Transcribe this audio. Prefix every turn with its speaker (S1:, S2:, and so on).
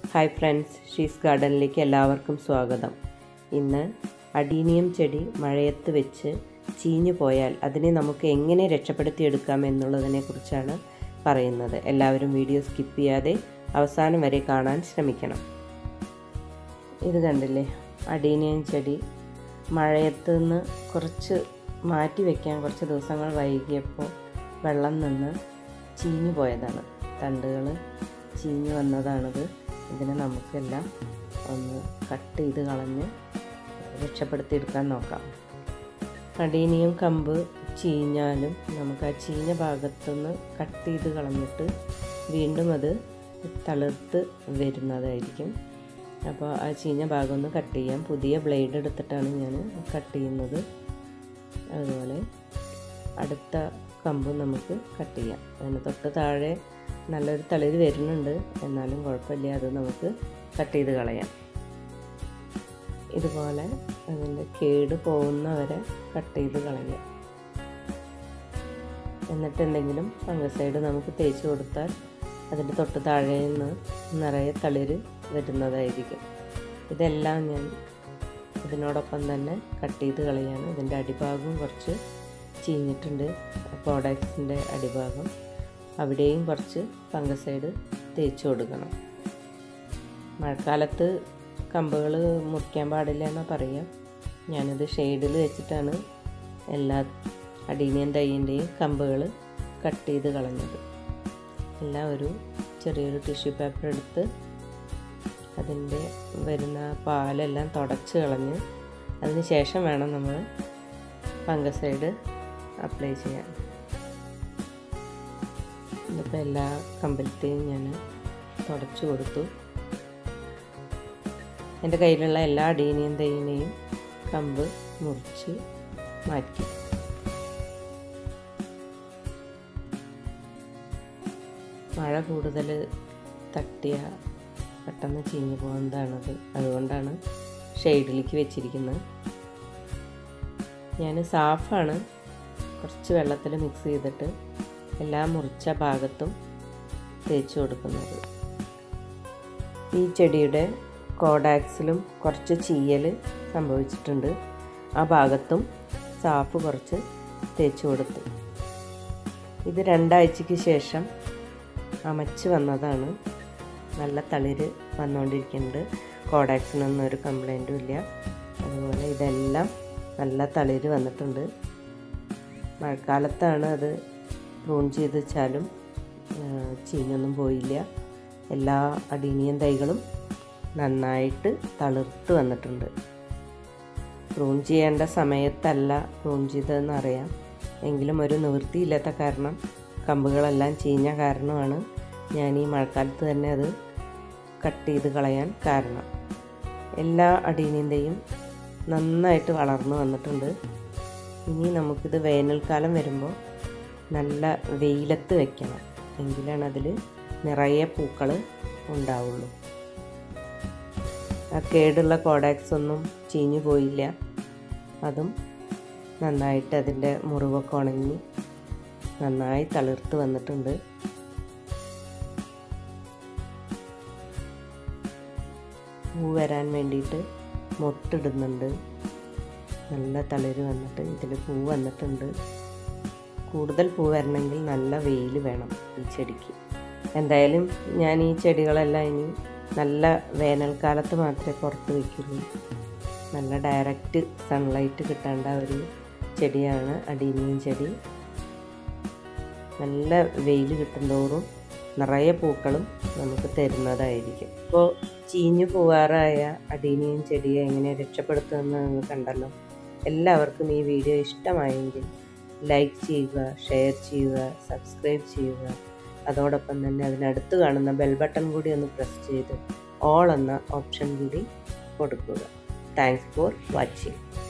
S1: hi friends she's ഗാർഡനിലേക്ക് എല്ലാവർക്കും സ്വാഗതം ഇന്ന് അഡീനിയം ചെടി മഴയത്ത് വെച്ച് ചീഞ്ഞു പോയാൽ അതിനെ നമുക്ക് എങ്ങനെ രക്ഷപ്പെടുത്തിയെടുക്കാം എന്നുള്ളതിനെ കുറിച്ചാണ് പറയുന്നത് എല്ലാവരും വീഡിയോ സ്കിപ്പ് ചെയ്യാതെ അവസാനം വരെ കാണാൻ ശ്രമിക്കണം ഇത് കണ്ടില്ലേ അഡീനിയം ചെടി മഴയത്ത് നിന്ന് കുറച്ച് മാറ്റി വയ്ക്കാൻ കുറച്ച് ദിവസങ്ങൾ വൈകിയപ്പോൾ വെള്ളം നിന്ന് ചീഞ്ഞു പോയതാണ് തണ്ടുകൾ ചീഞ്ഞു വന്നതാണിത് ഇതിനെ നമുക്കെല്ലാം ഒന്ന് കട്ട് ചെയ്ത് കളഞ്ഞ് രക്ഷപ്പെടുത്തിയെടുക്കാൻ നോക്കാം അടീനിയം കമ്പ് ചീഞ്ഞാലും നമുക്ക് ആ ചീഞ്ഞ ഭാഗത്തുനിന്ന് കട്ട് ചെയ്ത് കളഞ്ഞിട്ട് വീണ്ടും അത് തളിർത്ത് വരുന്നതായിരിക്കും അപ്പോൾ ആ ചീഞ്ഞ ഭാഗം ഒന്ന് കട്ട് ചെയ്യാം പുതിയ ബ്ലേഡ് എടുത്തിട്ടാണ് ഞാൻ കട്ട് ചെയ്യുന്നത് അതുപോലെ അടുത്ത കമ്പ് നമുക്ക് കട്ട് ചെയ്യാം അതിന് തൊട്ട് താഴെ നല്ലൊരു തളിര് വരുന്നുണ്ട് എന്നാലും കുഴപ്പമില്ല അത് നമുക്ക് കട്ട് ചെയ്ത് കളയാം ഇതുപോലെ അതിൻ്റെ കേട് പോകുന്നവരെ കട്ട് ചെയ്ത് കളയാം എന്നിട്ട് എന്തെങ്കിലും ഫംഗസൈഡ് നമുക്ക് തേച്ച് കൊടുത്താൽ അതിൻ്റെ തൊട്ട് താഴെ നിന്ന് നിറയെ തളിര് വരുന്നതായിരിക്കും ഇതെല്ലാം ഞാൻ ഇതിനോടൊപ്പം തന്നെ കട്ട് ചെയ്ത് കളയാണ് ഇതിൻ്റെ അടിഭാഗം കുറച്ച് ചീഞ്ഞിട്ടുണ്ട് പ്രോഡക്ട്സിൻ്റെ അടിഭാഗം അവിടെയും കുറച്ച് ഫംഗസൈഡ് തേച്ച് കൊടുക്കണം മഴക്കാലത്ത് കമ്പുകൾ മുറിക്കാൻ പാടില്ല എന്നാണ് പറയുക ഞാനിത് ഷെയ്ഡിൽ വെച്ചിട്ടാണ് എല്ലാ അടീനിയൻ തൈയിൻ്റെയും കമ്പുകൾ കട്ട് ചെയ്ത് കളഞ്ഞത് എല്ലാം ഒരു ചെറിയൊരു ടിഷ്യൂ പേപ്പർ എടുത്ത് അതിൻ്റെ വരുന്ന പാലെല്ലാം തുടച്ച് കളഞ്ഞ് അതിന് ശേഷം വേണം നമ്മൾ ഫംഗസൈഡ് അപ്ലൈ ചെയ്യാൻ ഇതിപ്പോൾ എല്ലാ കമ്പലത്തെയും ഞാൻ തുടച്ചു കൊടുത്തു എൻ്റെ കയ്യിലുള്ള എല്ലാ അടീനിയും തൈനെയും കമ്പ് മുറിച്ച് മാറ്റി മഴ കൂടുതൽ തട്ടിയ പെട്ടെന്ന് ചീഞ്ഞു പോകുന്നതാണത് അതുകൊണ്ടാണ് ഷെയ്ഡിലേക്ക് വെച്ചിരിക്കുന്നത് ഞാൻ സാഫാണ് കുറച്ച് വെള്ളത്തിൽ മിക്സ് ചെയ്തിട്ട് എല്ലാ മുറിച്ച ഭാഗത്തും തേച്ച് കൊടുക്കുന്നത് ഈ ചെടിയുടെ കോഡാക്സിലും കുറച്ച് ചീയൽ സംഭവിച്ചിട്ടുണ്ട് ആ ഭാഗത്തും സാഫ് കുറച്ച് തേച്ച് കൊടുത്തു ഇത് രണ്ടാഴ്ചയ്ക്ക് ശേഷം അമച്ച് വന്നതാണ് നല്ല തളിര് വന്നുകൊണ്ടിരിക്കുന്നുണ്ട് കോഡാക്സിനൊന്നും ഒരു കംപ്ലൈൻറ്റും ഇല്ല അതുപോലെ ഇതെല്ലാം നല്ല തളിര് വന്നിട്ടുണ്ട് മഴക്കാലത്താണ് അത് പ്രൂൺ ചെയ്ത് വെച്ചാലും ചീഞ്ഞൊന്നും പോയില്ല എല്ലാ അടീനിയൻ തൈകളും നന്നായിട്ട് തളിർത്ത് വന്നിട്ടുണ്ട് പ്രൂൺ ചെയ്യേണ്ട സമയത്തല്ല പ്രൂൺ ചെയ്തതെന്ന് അറിയാം എങ്കിലും ഒരു നിവൃത്തിയില്ലാത്ത കാരണം കമ്പുകളെല്ലാം ചീഞ്ഞ കാരണമാണ് ഞാൻ ഈ മഴക്കാലത്ത് തന്നെ അത് കട്ട് ചെയ്ത് കളയാൻ കാരണം എല്ലാ അടീനിയൻ്റെയും നന്നായിട്ട് വളർന്നു വന്നിട്ടുണ്ട് ഇനി നമുക്കിത് വേനൽക്കാലം വരുമ്പോൾ നല്ല വെയിലത്ത് വെക്കണം എങ്കിലാണ് അതിൽ നിറയെ പൂക്കൾ ഉണ്ടാവുള്ളൂ ആ കേടുള്ള കോഡാക്സ് ഒന്നും ചീഞ്ഞു പോയില്ല അതും നന്നായിട്ട് അതിൻ്റെ മുറിവൊക്കെ ഉണങ്ങി നന്നായി തളിർത്ത് വന്നിട്ടുണ്ട് പൂ വരാൻ വേണ്ടിയിട്ട് മൊട്ടിടുന്നുണ്ട് നല്ല തളിര് വന്നിട്ട് ഇതിൽ പൂ വന്നിട്ടുണ്ട് കൂടുതൽ പൂ വരണമെങ്കിൽ നല്ല വെയിൽ വേണം ഈ ചെടിക്ക് എന്തായാലും ഞാൻ ഈ ചെടികളെല്ലാം ഇനി നല്ല വേനൽക്കാലത്ത് മാത്രമേ പുറത്ത് വയ്ക്കുള്ളൂ നല്ല ഡയറക്റ്റ് സൺലൈറ്റ് കിട്ടേണ്ട ഒരു ചെടിയാണ് അടീനിയൻ ചെടി നല്ല വെയിൽ കിട്ടുന്തോറും നിറയെ പൂക്കളും നമുക്ക് തരുന്നതായിരിക്കും ഇപ്പോൾ ചീഞ്ഞു പോവാറായ അടീനിയൻ ചെടിയെ എങ്ങനെ രക്ഷപ്പെടുത്തുമെന്ന് നിങ്ങൾ കണ്ടല്ലോ എല്ലാവർക്കും ഈ വീഡിയോ ഇഷ്ടമായെങ്കിൽ ലൈക്ക് ചെയ്യുക ഷെയർ ചെയ്യുക സബ്സ്ക്രൈബ് ചെയ്യുക അതോടൊപ്പം തന്നെ അതിനടുത്ത് കാണുന്ന ബെൽ ബട്ടൺ കൂടി ഒന്ന് പ്രസ് ചെയ്ത് ഓൾ എന്ന ഓപ്ഷൻ കൂടി കൊടുക്കുക താങ്ക്സ് ഫോർ വാച്ചിങ്